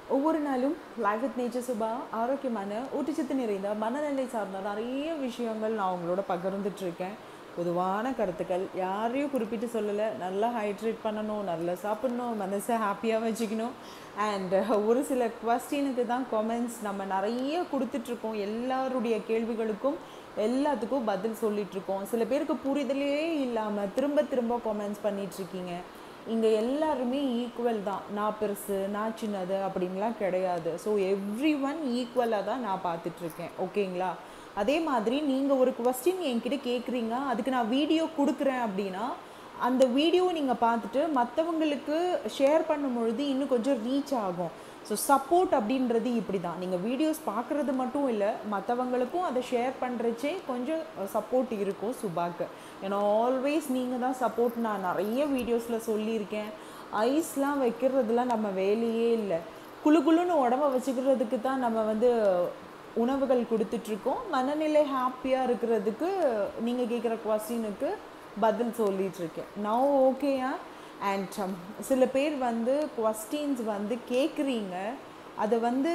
ஒவ்வொரு நாளும் life with nature Subha ஆரோக்கியமான ஊட்டச்சத்து நிறைந்த மனநிலை சார்ந்த நிறைய விஷயங்கள் நான் உங்களோட பகிர்ந்துட்டு இருக்கேன் பொதுவான கருத்துக்கள் யாரையும் குறிப்பிட்டு சொல்லலை நல்லா ஹைட்ரேட் பண்ணணும் நல்லா சாப்பிடணும் மனசை ஹாப்பியாக வச்சுக்கணும் அண்ட் ஒரு சில கொஸ்டினுக்கு தான் கமெண்ட்ஸ் நம்ம நிறைய கொடுத்துட்ருக்கோம் எல்லாருடைய கேள்விகளுக்கும் எல்லாத்துக்கும் பதில் சொல்லிகிட்ருக்கோம் சில பேருக்கு புரிதலே இல்லாமல் திரும்ப திரும்ப கமெண்ட்ஸ் பண்ணிகிட்ருக்கீங்க இங்கே எல்லாருமே ஈக்குவல் தான் நான் பெருசு நான் சின்னது அப்படின்லாம் கிடையாது ஸோ எவ்ரி ஒன் ஈக்குவலாக தான் நான் பார்த்துட்ருக்கேன் ஓகேங்களா அதே மாதிரி நீங்கள் ஒரு கொஸ்டின் என்கிட்ட கேட்குறீங்க அதுக்கு நான் வீடியோ கொடுக்குறேன் அப்படின்னா அந்த வீடியோ நீங்கள் பார்த்துட்டு மற்றவங்களுக்கு ஷேர் பண்ணும் பொழுது இன்னும் கொஞ்சம் ரீச் ஆகும் ஸோ சப்போர்ட் அப்படின்றது இப்படி தான் நீங்கள் வீடியோஸ் பார்க்குறது மட்டும் இல்லை மற்றவங்களுக்கும் அதை ஷேர் பண்ணுறச்சே கொஞ்சம் சப்போர்ட் இருக்கும் சுபாக்கு ஏன்னா ஆல்வேஸ் நீங்கள் தான் சப்போர்ட் நான் நிறைய வீடியோஸில் சொல்லியிருக்கேன் ஐஸ்லாம் வைக்கிறதுலாம் நம்ம வேலையே இல்லை குழு குழுன்னு உடம்ப வச்சுக்கிறதுக்கு தான் நம்ம வந்து உணவுகள் கொடுத்துட்ருக்கோம் மனநிலை ஹாப்பியாக இருக்கிறதுக்கு நீங்கள் கேட்குற கொஸ்டினுக்கு பதில் சொல்லிகிட்ருக்கேன் நான் ஓகேயா அண்ட் சில பேர் வந்து கொஸ்டின்ஸ் வந்து கேட்குறீங்க அதை வந்து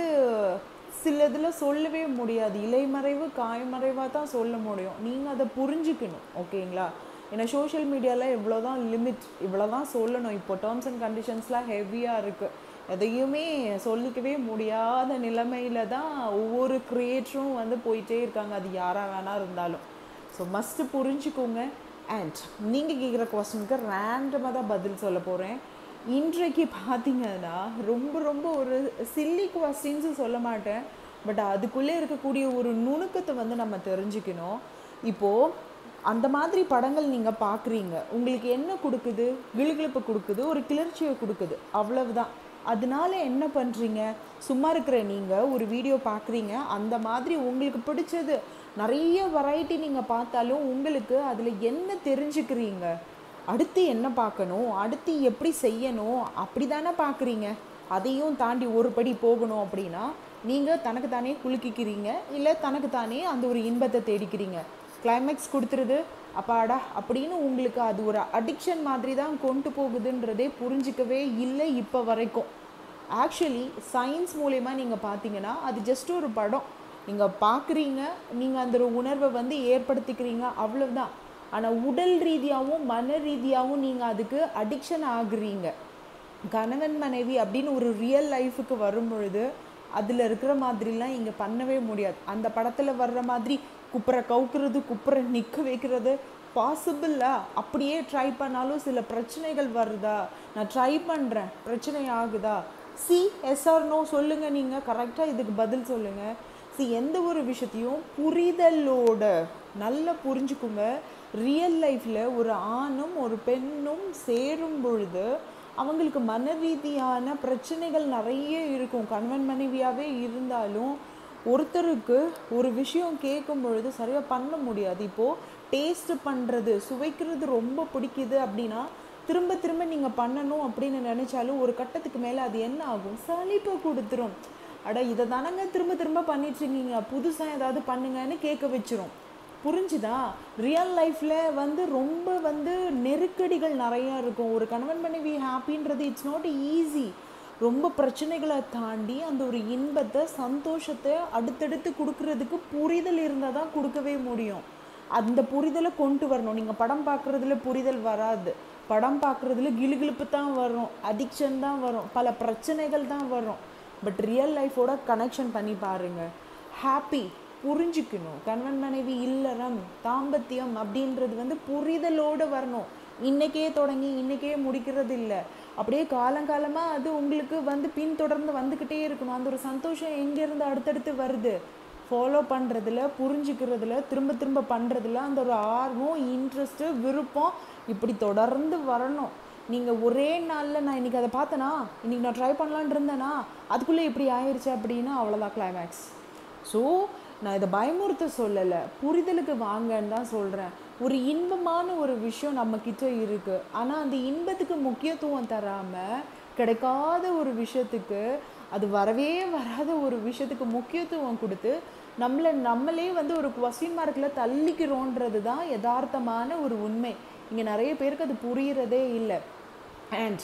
சில இதில் சொல்லவே முடியாது இலைமறைவு காய்மறைவாக தான் சொல்ல முடியும் நீங்கள் அதை புரிஞ்சுக்கணும் ஓகேங்களா ஏன்னா சோஷியல் மீடியாவில் இவ்வளோ தான் லிமிட் இவ்வளோ தான் சொல்லணும் இப்போ டேர்ம்ஸ் அண்ட் கண்டிஷன்ஸ்லாம் ஹெவியாக இருக்குது எதையுமே சொல்லிக்கவே முடியாத நிலைமையில தான் ஒவ்வொரு கிரியேட்டரும் வந்து போயிட்டே இருக்காங்க அது யாராக வேணா இருந்தாலும் ஸோ மஸ்ட்டு புரிஞ்சுக்கோங்க அண்ட் நீங்கள் கேட்குற கொஸ்டினுக்கு ரேண்டமாக தான் பதில் சொல்ல போகிறேன் இன்றைக்கு பார்த்தீங்கன்னா ரொம்ப ரொம்ப ஒரு சில்லி கொஸ்டின்ஸும் சொல்ல மாட்டேன் பட் அதுக்குள்ளே இருக்கக்கூடிய ஒரு நுணுக்கத்தை வந்து நம்ம தெரிஞ்சுக்கணும் இப்போது அந்த மாதிரி படங்கள் நீங்கள் பார்க்குறீங்க உங்களுக்கு என்ன கொடுக்குது கிளுகிழப்பு கொடுக்குது ஒரு கிளர்ச்சியை கொடுக்குது அவ்வளவுதான் அதனால என்ன பண்ணுறீங்க சும்மா இருக்கிற நீங்கள் ஒரு வீடியோ பார்க்குறீங்க அந்த மாதிரி உங்களுக்கு பிடிச்சது நிறைய வெரைட்டி நீங்கள் பார்த்தாலும் உங்களுக்கு அதில் என்ன தெரிஞ்சுக்கிறீங்க அடுத்து என்ன பார்க்கணும் அடுத்து எப்படி செய்யணும் அப்படி தானே பார்க்குறீங்க அதையும் தாண்டி ஒரு படி போகணும் அப்படின்னா நீங்கள் தனக்கு தானே குலுக்கிக்கிறீங்க இல்லை தனக்கு தானே அந்த ஒரு இன்பத்தை தேடிக்கிறீங்க கிளைமேக்ஸ் கொடுத்துருது அப்பாடா அப்படின்னு உங்களுக்கு அது ஒரு அடிக்ஷன் மாதிரி தான் கொண்டு போகுதுன்றதே புரிஞ்சிக்கவே இல்லை இப்போ வரைக்கும் ஆக்சுவலி சயின்ஸ் மூலயமா நீங்கள் பார்த்தீங்கன்னா அது ஜஸ்ட் ஒரு படம் நீங்கள் பார்க்குறீங்க நீங்கள் அந்த ஒரு உணர்வை வந்து ஏற்படுத்திக்கிறீங்க அவ்வளவுதான் ஆனால் உடல் ரீதியாகவும் மன ரீதியாகவும் நீங்கள் அதுக்கு அடிக்ஷன் ஆகுறீங்க கணவன் மனைவி அப்படின்னு ஒரு ரியல் லைஃபுக்கு வரும் பொழுது அதில் இருக்கிற மாதிரிலாம் இங்கே பண்ணவே முடியாது அந்த படத்தில் வர்ற மாதிரி குப்புற கவுக்குறது குப்புற நிற்க வைக்கிறது பாசிபிளா அப்படியே ட்ரை பண்ணாலும் சில பிரச்சனைகள் வருதா நான் ட்ரை பண்ணுறேன் பிரச்சனை ஆகுதா சி எஸ்ஆர் நோ சொல்லுங்கள் நீங்கள் கரெக்டாக இதுக்கு பதில் சொல்லுங்கள் சி எந்த ஒரு விஷயத்தையும் புரிதலோட நல்லா புரிஞ்சுக்குங்க ரியல் லைஃப்பில் ஒரு ஆணும் ஒரு பெண்ணும் சேரும் பொழுது அவங்களுக்கு மன ரீதியான பிரச்சனைகள் நிறைய இருக்கும் கணவன் மனைவியாகவே இருந்தாலும் ஒருத்தருக்கு ஒரு விஷயம் கேட்கும் பொழுது சரியாக பண்ண முடியாது இப்போது டேஸ்ட் பண்ணுறது சுவைக்கிறது ரொம்ப பிடிக்குது அப்படின்னா திரும்ப திரும்ப நீங்கள் பண்ணணும் அப்படின்னு நினச்சாலும் ஒரு கட்டத்துக்கு மேலே அது என்ன ஆகும் சலிப்பை கொடுத்துரும் அட இதை தானங்க திரும்ப திரும்ப பண்ணிட்டுருக்கீங்க புதுசாக ஏதாவது பண்ணுங்கன்னு கேட்க வச்சிரும் புரிஞ்சுதா ரியல் லைஃப்பில் வந்து ரொம்ப வந்து நெருக்கடிகள் நிறையா இருக்கும் ஒரு கணவன் மனைவி ஹாப்பின்றது இட்ஸ் நாட் ஈஸி ரொம்ப பிரச்சனைகளை தாண்டி அந்த ஒரு இன்பத்தை சந்தோஷத்தை அடுத்தடுத்து கொடுக்கறதுக்கு புரிதல் இருந்தால் தான் கொடுக்கவே முடியும் அந்த புரிதலை கொண்டு வரணும் நீங்கள் படம் பார்க்குறதுல புரிதல் வராது படம் பார்க்குறதுல கிளுகிழுப்பு தான் வரும் அடிக்ஷன் தான் வரும் பல பிரச்சனைகள் தான் வரும் பட் ரியல் லைஃபோட கனெக்ஷன் பண்ணி பாருங்கள் ஹாப்பி புரிஞ்சுக்கணும் கணவன் மனைவி இல்லறம் தாம்பத்தியம் அப்படின்றது வந்து புரிதலோடு வரணும் இன்றைக்கே தொடங்கி இன்றைக்கே முடிக்கிறது இல்லை அப்படியே காலங்காலமாக அது உங்களுக்கு வந்து பின்தொடர்ந்து வந்துக்கிட்டே இருக்கணும் அந்த ஒரு சந்தோஷம் எங்கேருந்து அடுத்தடுத்து வருது ஃபாலோ பண்ணுறதுல புரிஞ்சுக்கிறதுல திரும்ப திரும்ப பண்ணுறதுல அந்த ஒரு ஆர்வம் இன்ட்ரெஸ்ட்டு விருப்பம் இப்படி தொடர்ந்து வரணும் நீங்கள் ஒரே நாளில் நான் இன்றைக்கி அதை பார்த்தேனா இன்றைக்கி நான் ட்ரை பண்ணலான் இருந்தேனா அதுக்குள்ளே இப்படி ஆயிடுச்சு அப்படின்னா அவ்வளோதான் கிளைமேக்ஸ் ஸோ நான் இதை பயமுறுத்த சொல்லலை புரிதலுக்கு வாங்கன்னு தான் சொல்கிறேன் ஒரு இன்பமான ஒரு விஷயம் நம்மக்கிட்ட இருக்குது ஆனால் அந்த இன்பத்துக்கு முக்கியத்துவம் தராமல் கிடைக்காத ஒரு விஷயத்துக்கு அது வரவே வராத ஒரு விஷயத்துக்கு முக்கியத்துவம் கொடுத்து நம்மளை நம்மளே வந்து ஒரு கொஸ்டின் மார்க்கில் தள்ளிக்கிறோன்றது தான் யதார்த்தமான ஒரு உண்மை இங்கே நிறைய பேருக்கு அது புரியறதே இல்லை அண்ட்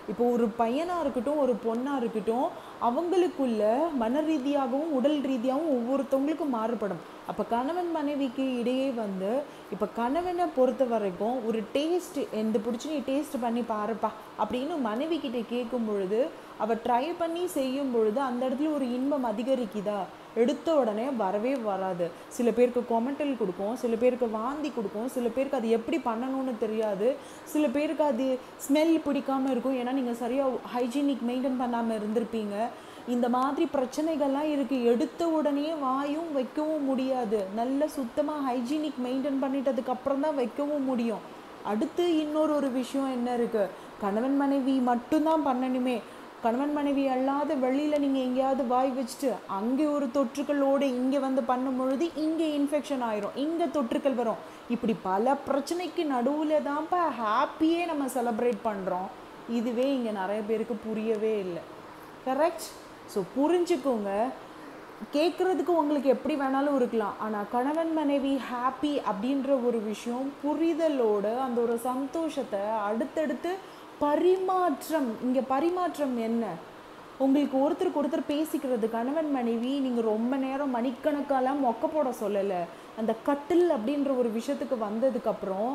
இப்போ ஒரு பையனாக இருக்கட்டும் ஒரு பொண்ணாக இருக்கட்டும் அவங்களுக்குள்ள மன ரீதியாகவும் உடல் ரீதியாகவும் ஒவ்வொருத்தவங்களுக்கும் மாறுபடும் அப்போ கணவன் மனைவிக்கு இடையே வந்து இப்போ கணவனை பொறுத்த வரைக்கும் ஒரு டேஸ்ட் எந்த பிடிச்சி நீ டேஸ்ட் பண்ணி பாருப்பா அப்படின்னு மனைவி கிட்ட கேட்கும் பொழுது அவள் ட்ரை பண்ணி செய்யும் பொழுது அந்த இடத்துல ஒரு இன்பம் அதிகரிக்குதா எடுத்த உடனே வரவே வராது சில பேருக்கு கொமட்டல் கொடுக்கும் சில பேருக்கு வாந்தி கொடுக்கும் சில பேருக்கு அது எப்படி பண்ணணும்னு தெரியாது சில பேருக்கு அது ஸ்மெல் பிடிக்காம இருக்கும் ஏன்னா நீங்கள் சரியாக ஹைஜீனிக் மெயின்டைன் பண்ணாமல் இருந்திருப்பீங்க இந்த மாதிரி பிரச்சனைகள்லாம் இருக்குது எடுத்த உடனே வாயும் வைக்கவும் முடியாது நல்ல சுத்தமாக ஹைஜீனிக் மெயின்டைன் பண்ணிட்டதுக்கு அப்புறம் தான் வைக்கவும் முடியும் அடுத்து இன்னொரு ஒரு விஷயம் என்ன இருக்குது கணவன் மனைவி மட்டும்தான் பண்ணணுமே கணவன் மனைவி அல்லாத வெளியில் நீங்கள் எங்கேயாவது வாய் வச்சுட்டு அங்கே ஒரு தொற்றுகளோடு இங்கே வந்து பண்ணும் பொழுது இங்கே இன்ஃபெக்ஷன் ஆயிரும் இங்கே தொற்றுக்கள் வரும் இப்படி பல பிரச்சனைக்கு நடுவில் தான்ப்பா ஹாப்பியே நம்ம செலிப்ரேட் பண்ணுறோம் இதுவே இங்கே நிறைய பேருக்கு புரியவே இல்லை கரெக்ட் ஸோ புரிஞ்சுக்கோங்க கேட்குறதுக்கு உங்களுக்கு எப்படி வேணாலும் இருக்கலாம் ஆனால் கணவன் மனைவி ஹாப்பி அப்படின்ற ஒரு விஷயம் புரிதலோட அந்த ஒரு சந்தோஷத்தை அடுத்தடுத்து பரிமாற்றம் இங்கே பரிமாற்றம் என்ன உங்களுக்கு ஒருத்தருக்கு ஒருத்தர் பேசிக்கிறது கணவன் மனைவி நீங்கள் ரொம்ப நேரம் மணிக்கணக்காலாம் மொக்க போட சொல்லலை அந்த கட்டில் அப்படின்ற ஒரு விஷயத்துக்கு வந்ததுக்கப்புறம்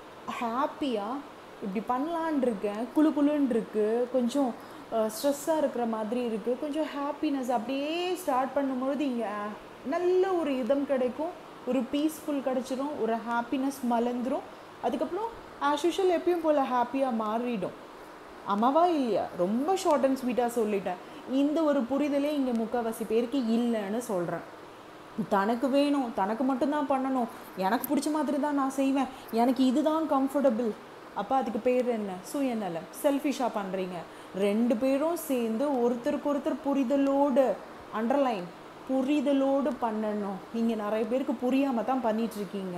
ஹாப்பியாக இப்படி பண்ணலான் இருக்கேன் குழு குழுன்னு இருக்கு கொஞ்சம் ஸ்ட்ரெஸ்ஸாக இருக்கிற மாதிரி இருக்குது கொஞ்சம் ஹாப்பினஸ் அப்படியே ஸ்டார்ட் பண்ணும்பொழுது இங்கே நல்ல ஒரு இதம் கிடைக்கும் ஒரு பீஸ்ஃபுல் கிடச்சிரும் ஒரு ஹாப்பினஸ் மலர்ந்துரும் அதுக்கப்புறம் ஆஸ் யூஷுவல் எப்பயும் போல் ஹாப்பியாக மாறிடும் அம்மாவா இல்லையா ரொம்ப ஷார்ட் அண்ட் ஸ்வீட்டாக சொல்லிட்டேன் இந்த ஒரு புரிதலே இங்கே முக்கால்வாசி பேருக்கு இல்லைன்னு சொல்கிறேன் தனக்கு வேணும் தனக்கு மட்டும்தான் பண்ணணும் எனக்கு பிடிச்ச மாதிரி தான் நான் செய்வேன் எனக்கு இதுதான் கம்ஃபர்டபுள் அப்போ அதுக்கு பேர் என்ன சுயநலம் செல்ஃபிஷாக பண்ணுறீங்க ரெண்டு பேரும் சேர்ந்து ஒருத்தருக்கு ஒருத்தர் புரிதலோடு அண்டர்லைன் புரிதலோடு பண்ணணும் நீங்கள் நிறைய பேருக்கு புரியாமல் தான் பண்ணிகிட்ருக்கீங்க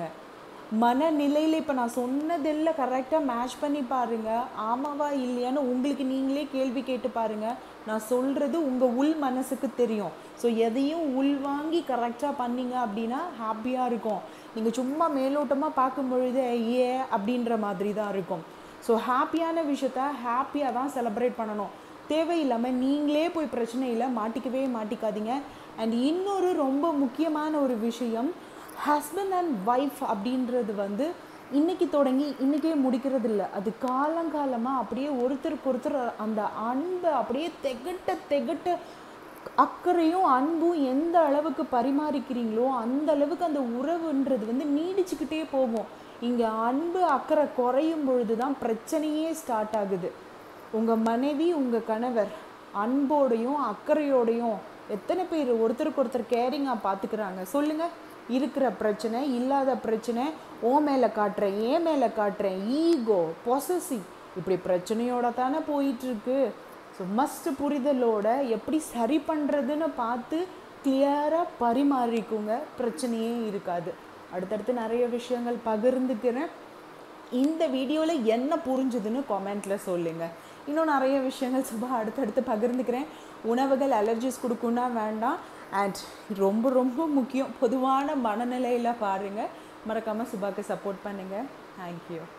மனநிலையில் இப்போ நான் சொன்னதெல்லாம் கரெக்டாக மேட்ச் பண்ணி பாருங்கள் ஆமாவா இல்லையான்னு உங்களுக்கு நீங்களே கேள்வி கேட்டு பாருங்கள் நான் சொல்கிறது உங்கள் உள் மனசுக்கு தெரியும் ஸோ எதையும் உள்வாங்கி கரெக்டாக பண்ணீங்க அப்படின்னா ஹாப்பியாக இருக்கும் நீங்கள் சும்மா மேலோட்டமாக பார்க்கும் பொழுது ஏ அப்படின்ற மாதிரி தான் இருக்கும் ஸோ ஹாப்பியான விஷயத்த ஹாப்பியாக தான் செலிப்ரேட் பண்ணணும் தேவையில்லாமல் நீங்களே போய் பிரச்சனையில் மாட்டிக்கவே மாட்டிக்காதீங்க அண்ட் இன்னொரு ரொம்ப முக்கியமான ஒரு விஷயம் ஹஸ்பண்ட் அண்ட் ஒய்ஃப் அப்படின்றது வந்து இன்னைக்கு தொடங்கி இன்றைக்கே முடிக்கிறது இல்லை அது காலங்காலமாக அப்படியே ஒருத்தருக்கு ஒருத்தர் அந்த அன்பை அப்படியே தெகட்ட தெகட்ட அக்கறையும் அன்பும் எந்த அளவுக்கு பரிமாறிக்கிறீங்களோ அந்த அளவுக்கு அந்த உறவுன்றது வந்து நீடிச்சுக்கிட்டே போகும் இங்கே அன்பு அக்கறை குறையும் பொழுது தான் பிரச்சனையே ஸ்டார்ட் ஆகுது உங்கள் மனைவி உங்கள் கணவர் அன்போடையும் அக்கறையோடையும் எத்தனை பேர் ஒருத்தருக்கு ஒருத்தர் கேரிங்காக பார்த்துக்கிறாங்க சொல்லுங்கள் இருக்கிற பிரச்சனை இல்லாத பிரச்சனை ஓ மேலே காட்டுறேன் ஏன் மேலே காட்டுறேன் ஈகோ பொசசிவ் இப்படி பிரச்சனையோட தானே போயிட்டுருக்கு ஸோ மஸ்ட் புரிதலோட எப்படி சரி பண்ணுறதுன்னு பார்த்து கிளியராக பரிமாறிக்குங்க பிரச்சனையே இருக்காது அடுத்தடுத்து நிறைய விஷயங்கள் பகிர்ந்துக்கிறேன் இந்த வீடியோவில் என்ன புரிஞ்சுதுன்னு கமெண்ட்டில் சொல்லுங்கள் இன்னும் நிறைய விஷயங்கள் சுபா அடுத்தடுத்து பகிர்ந்துக்கிறேன் உணவுகள் அலர்ஜிஸ் கொடுக்குன்னா வேண்டாம் அண்ட் ரொம்ப ரொம்ப முக்கியம் பொதுவான மனநிலையில் பாருங்கள் மறக்காமல் சுபாக்கு சப்போர்ட் பண்ணுங்கள் தேங்க்யூ